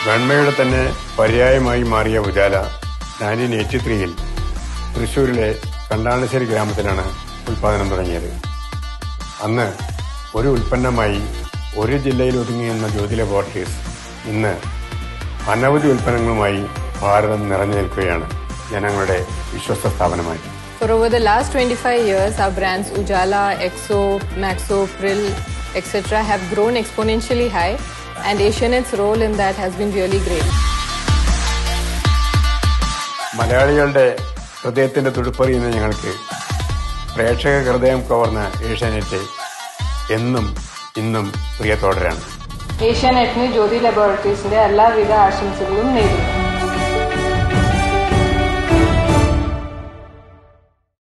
വെണ്മയുടെ തന്നെ പര്യായമായി മാറിയ Ujala nineteen eighty ത്രീയിൽ തൃശൂരിലെ കണ്ടാണശ്ശേരി ഗ്രാമത്തിലാണ് ഉൽപാദനം തുടങ്ങിയത് അന്ന് ഒരു ഉൽപ്പന്നമായി ഒരു ജില്ലയിൽ ഒതുങ്ങിയെന്ന ജ്യോതി ലബോറട്ടറീസ് ഇന്ന് അനവധി ഉൽപ്പന്നങ്ങളുമായി ഭാരതം നിറഞ്ഞു നിൽക്കുകയാണ് ജനങ്ങളുടെ വിശ്വസ്ത സ്ഥാപനമായി For over the last 25 years, our brands Ujala, Exo, Maxo, Prill, etc. have grown exponentially high, and Asianet's role in that has been really great. മലയാളികളുടെ ഹൃദയത്തിന്റെ തുടുപ്പറിയുന്ന ഞങ്ങൾക്ക് പ്രേക്ഷക ഹൃദയം കവർന്ന ഏഷ്യാനെറ്റ് എന്നും ഇന്നും പ്രിയത്തോടരാണ് ഏഷ്യാനെറ്റിന് ജ്യോതി ലബോറട്ടറീസിന്റെ എല്ലാവിധ ആശംസകളും നേരുന്നു